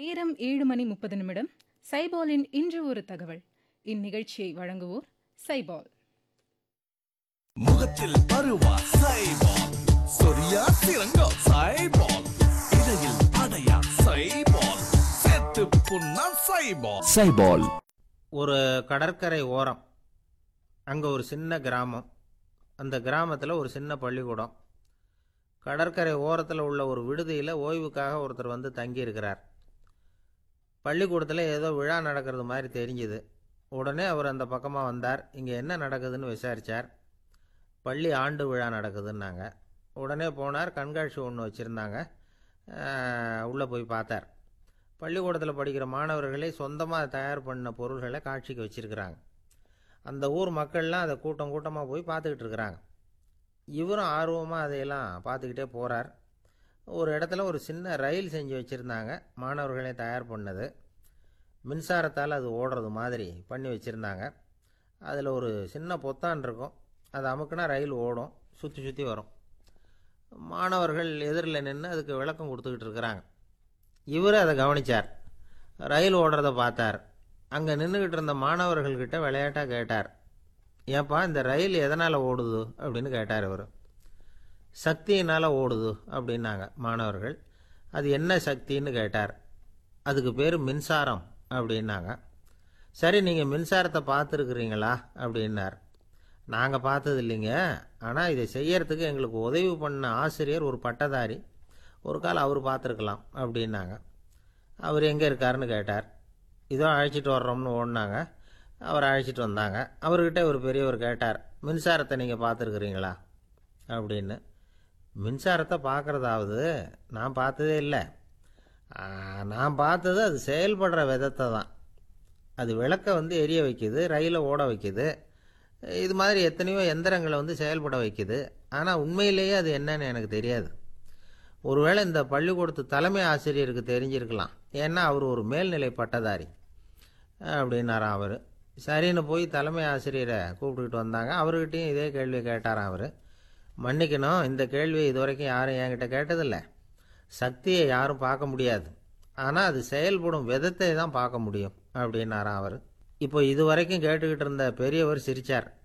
நேரம் ஏழு மணி முப்பது நிமிடம் சைபாலின் இன்று ஒரு தகவல் இந்நிகழ்ச்சியை வழங்குவோர் சைபால் முகத்தில் பருவா சைபால் சொரியா சிறங்கா சைபால் இடையில் அடையா சைபால் சேர்த்து புண்ணா சைபால் சைபால் ஒரு கடற்கரை ஓரம் அங்கே ஒரு சின்ன கிராமம் அந்த கிராமத்தில் ஒரு சின்ன பள்ளிக்கூடம் கடற்கரை ஓரத்தில் உள்ள ஒரு விடுதியில் ஓய்வுக்காக ஒருத்தர் வந்து தங்கியிருக்கிறார் பள்ளிக்கூடத்தில் ஏதோ விழா நடக்கிறது மாதிரி தெரிஞ்சுது உடனே அவர் அந்த பக்கமாக வந்தார் இங்கே என்ன நடக்குதுன்னு விசாரித்தார் பள்ளி ஆண்டு விழா நடக்குதுன்னாங்க உடனே போனார் கண்காட்சி ஒன்று வச்சுருந்தாங்க உள்ளே போய் பார்த்தார் பள்ளிக்கூடத்தில் படிக்கிற மாணவர்களே சொந்தமாக தயார் பண்ண பொருள்களை காட்சிக்கு வச்சுருக்கிறாங்க அந்த ஊர் மக்கள்லாம் அதை கூட்டம் கூட்டமாக போய் பார்த்துக்கிட்டு இருக்கிறாங்க இவரும் ஆர்வமாக அதையெல்லாம் பார்த்துக்கிட்டே போகிறார் ஒரு இடத்துல ஒரு சின்ன ரயில் செஞ்சு வச்சுருந்தாங்க மாணவர்களே தயார் பண்ணது மின்சாரத்தால் அது ஓடுறது மாதிரி பண்ணி வச்சுருந்தாங்க அதில் ஒரு சின்ன பொத்தான் இருக்கும் அதை அமுக்குனா ரயில் ஓடும் சுற்றி சுற்றி வரும் மாணவர்கள் எதிரில் நின்று அதுக்கு விளக்கம் கொடுத்துக்கிட்டு இருக்கிறாங்க இவர் அதை கவனித்தார் ரயில் ஓடுறத பார்த்தார் அங்கே நின்றுக்கிட்டு இருந்த மாணவர்கள்கிட்ட விளையாட்டாக கேட்டார் ஏப்பா இந்த ரயில் எதனால் ஓடுது அப்படின்னு கேட்டார் இவர் சக்தியினால் ஓடுது அப்படின்னாங்க மாணவர்கள் அது என்ன சக்தின்னு கேட்டார் அதுக்கு பேர் மின்சாரம் அப்படின்னாங்க சரி நீங்கள் மின்சாரத்தை பார்த்துருக்குறீங்களா அப்படின்னார் நாங்கள் பார்த்தது இல்லைங்க ஆனால் இதை செய்யறதுக்கு எங்களுக்கு உதவி பண்ண ஆசிரியர் ஒரு பட்டதாரி ஒரு கால் அவர் பார்த்துருக்கலாம் அப்படின்னாங்க அவர் எங்கே இருக்காருன்னு கேட்டார் இதோ அழைச்சிட்டு வர்றோம்னு ஓடினாங்க அவர் அழைச்சிட்டு வந்தாங்க அவர்கிட்ட ஒரு பெரியவர் கேட்டார் மின்சாரத்தை நீங்கள் பார்த்துருக்குறீங்களா அப்படின்னு மின்சாரத்தை பார்க்குறதாவது நான் பார்த்ததே இல்லை ஆ, நான் பார்த்தது அது செயல்படுற விதத்தை தான் அது விளக்கை வந்து எரிய வைக்குது ரயிலை ஓட வைக்குது இது மாதிரி எத்தனையோ எந்திரங்களை வந்து செயல்பட வைக்குது ஆனால் உண்மையிலேயே அது என்னன்னு எனக்கு தெரியாது ஒருவேளை இந்த பள்ளிக்கூடத்து தலைமை ஆசிரியருக்கு தெரிஞ்சிருக்கலாம் ஏன்னா அவர் ஒரு மேல்நிலை பட்டதாரி அப்படின்னாராம் அவர் சரின்னு போய் தலைமை ஆசிரியரை கூப்பிட்டுக்கிட்டு வந்தாங்க அவர்கிட்டயும் இதே கேள்வி கேட்டாராம் அவர் மன்னிக்கணும் இந்த கேள்வி இது வரைக்கும் யாரும் என்கிட்ட கேட்டதில்லை சக்தியை யாரும் பார்க்க முடியாது ஆனால் அது செயல்படும் விதத்தை தான் பார்க்க முடியும் அப்படின்னாராம் அவர் இப்போ இது வரைக்கும் கேட்டுக்கிட்டு இருந்த பெரியவர் சிரிச்சார்